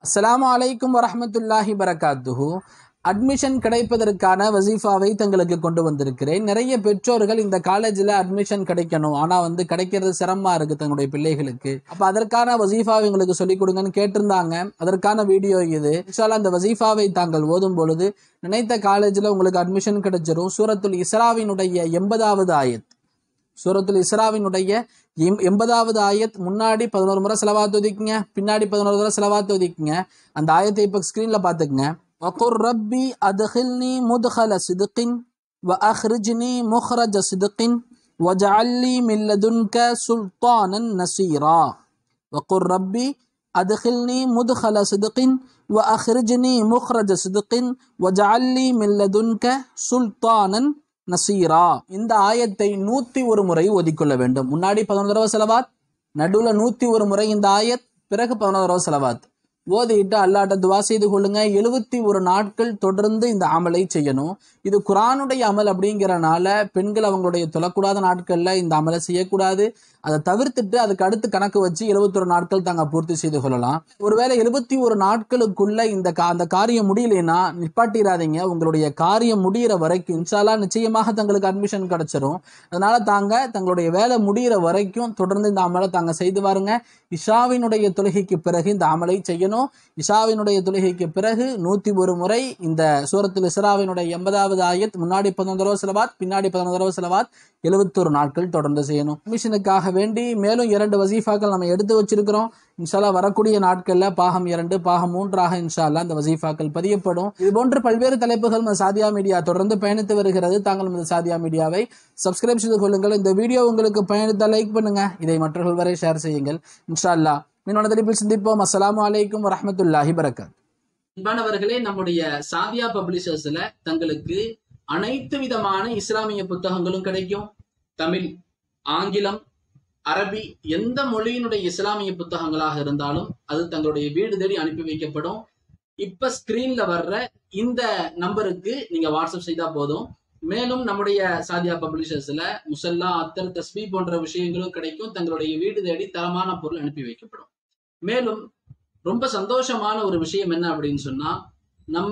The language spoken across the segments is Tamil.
அஸ்ஸலாமு அலைக்கும் வரஹ்மத்துல்லாஹி பரகாத்துஹு அட்மிஷன் கிடைப்பதற்கான வசீஃபாவை தங்களுக்கு கொண்டு வந்திருக்கிறேன் நிறைய பெற்றோர்கள் இந்த காலேஜில் அட்மிஷன் கிடைக்கணும் ஆனால் வந்து கிடைக்கிறது சிரமமா இருக்கு தங்களுடைய பிள்ளைகளுக்கு அப்போ அதற்கான வசீஃபாவை எங்களுக்கு சொல்லிக் கொடுங்கன்னு கேட்டிருந்தாங்க அதற்கான வீடியோ இது இன்ஷால்லா அந்த வசீஃபாவை தாங்கள் ஓதும் பொழுது நினைத்த காலேஜில் உங்களுக்கு அட்மிஷன் கிடைச்சிரும் சூரத்துல் இஸ்ராவினுடைய எண்பதாவது ஆயத் சூரத்துல் இஸ்ராவினுடைய எம் எண்பதாவது ஆயத் முன்னாடி பதினோரு முறை செலவாத்து ஒதுக்குங்க பின்னாடி பதினோரு முறை செலவாத்து ஒதுக்குங்க அந்த ஆயத்தை இப்போ ஸ்க்ரீனில் பார்த்துக்குங்க வகுர் ரப்பி அதுஹில்னி முதுஹல சிதுக்கின் வ அஹ்ரிஜ்னி முஹ்ரஜ சிதுக்கின் வஜஅல்லி மில்லதுன்க சுல்தானன் நசீரா வகுர் ரப்பி அதுஹில்னி முதுஹல சிதுக்கின் வ அஹ்ரிஜ்னி முஹ்ரஜ சிதுக்கின் வஜஅல்லி மில்லதுன்க சுல்தானன் நசீரா இந்த ஆயத்தை நூத்தி ஒரு முறை ஓதிக்கொள்ள வேண்டும் முன்னாடி பதினொரு தடவை செலவாத் நடுவுல நூத்தி ஒரு முறை இந்த ஆயத் பிறகு பதினொரு தடவை செலவாத் ஓதிட்டு அல்லாட்ட துவா செய்து கொள்ளுங்க எழுபத்தி ஒரு நாட்கள் தொடர்ந்து இந்த அமலை செய்யணும் இது குரானுடைய அமல் அப்படிங்கிறனால பெண்கள் அவங்களுடைய தொழக்கூடாத நாட்கள்ல இந்த அமலை செய்யக்கூடாது அதை தவிர்த்துட்டு அதுக்கு அடுத்து கணக்கு வச்சு எழுபத்தொரு நாட்கள் தாங்க பூர்த்தி செய்து கொள்ளலாம் ஒருவேளை எழுபத்தி ஒரு நாட்களுக்குள்ள இந்த கா அந்த காரியம் முடியலைன்னா நிப்பாட்டிடாதீங்க உங்களுடைய காரியம் முடியிற வரைக்கும் இன்ஷால்லா நிச்சயமாக தங்களுக்கு அட்மிஷன் கிடைச்சிரும் அதனால தாங்க தங்களுடைய வேலை முடியிற வரைக்கும் தொடர்ந்து இந்த அமலை தாங்க செய்து வாருங்க இஷாவினுடைய தொழுகைக்கு பிறகு இந்த அமலை செய்யணும் இஷாவினுடைய தொழுகைக்கு பிறகு நூத்தி ஒரு முறை இந்த சூரத்தில் இஸ்ராவினுடைய எண்பதாவது ஆயத் முன்னாடி பதினொன்று தடவை செலவாத் பின்னாடி பதினொன்று தடவை செலவாத் எழுபத்தொரு நாட்கள் தொடர்ந்து செய்யணும் மிஷனுக்காக வேண்டி மேலும் இரண்டு வசீஃபாக்கள் நம்ம எடுத்து வச்சிருக்கிறோம் இன்ஷால்லா வரக்கூடிய நாட்கள்ல பாகம் இரண்டு பாகம் மூன்றாக இன்ஷால்லா அந்த வசீஃபாக்கள் பதியப்படும் இது போன்ற பல்வேறு தலைப்புகள் நம்ம சாதியா மீடியா தொடர்ந்து பயணித்து வருகிறது தாங்கள் இந்த சாதியா மீடியாவை சப்ஸ்கிரைப் செய்து கொள்ளுங்கள் இந்த வீடியோ உங்களுக்கு பயணித்தால் லைக் பண்ணுங்க இதை மற்றவர்கள் வரை ஷேர் செய்யுங்கள் இன்ஷா அல்லா மீனோட தலைப்பில் சிந்திப்போம் அஸ்ஸலாமு அலைக்கும் வரஹமத்துல்லாஹி வரகாத் அன்பானவர்களே நம்முடைய சாதியா பப்ளிஷர்ஸ்ல தங்களுக்கு அனைத்து விதமான இஸ்லாமிய புத்தகங்களும் கிடைக்கும் தமிழ் ஆங்கிலம் அரபி எந்த மொழியினுடைய இஸ்லாமிய புத்தகங்களாக இருந்தாலும் அது தங்களுடைய வீடு தேடி அனுப்பி வைக்கப்படும் இப்ப ஸ்கிரீன்ல வர்ற இந்த நம்பருக்கு நீங்க வாட்ஸ்அப் செய்தா போதும் மேலும் நம்முடைய சாதியா பப்ளிஷர்ஸ்ல முசல்லா அத்தர் தஸ்பி போன்ற விஷயங்களும் கிடைக்கும் தங்களுடைய வீடு தேடி தரமான பொருள் அனுப்பி வைக்கப்படும் மேலும் ரொம்ப சந்தோஷமான ஒரு விஷயம் என்ன அப்படின்னு சொன்னா நம்ம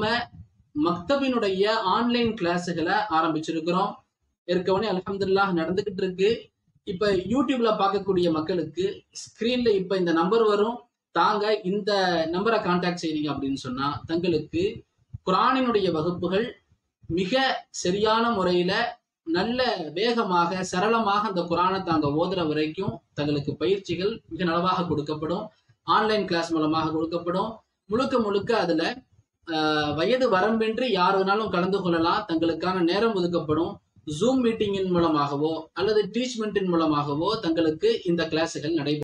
மக்தபினுடைய ஆன்லைன் கிளாஸுகளை ஆரம்பிச்சிருக்கிறோம் ஏற்கனவே அலமதுல்லாஹ் நடந்துகிட்டு இருக்கு இப்ப யூடியூப்ல பார்க்கக்கூடிய மக்களுக்கு ஸ்கிரீன்ல இப்ப இந்த நம்பர் வரும் தாங்க இந்த நம்பரை கான்டாக்ட் செய்றீங்க அப்படின்னு சொன்னா தங்களுக்கு குரானினுடைய வகுப்புகள் மிக சரியான முறையில நல்ல வேகமாக சரளமாக அந்த குரானை தாங்க ஓதுற வரைக்கும் தங்களுக்கு பயிற்சிகள் மிக நலவாக கொடுக்கப்படும் ஆன்லைன் கிளாஸ் மூலமாக கொடுக்கப்படும் முழுக்க முழுக்க அதுல வயது வரம்பின்றி யார் வேணாலும் கலந்து கொள்ளலாம் தங்களுக்கான நேரம் ஒதுக்கப்படும் ஜூம் மீட்டிங்கின் மூலமாகவோ அல்லது டீச்மெண்ட்டின் மூலமாகவோ தங்களுக்கு இந்த கிளாஸுகள் நடைபெறும்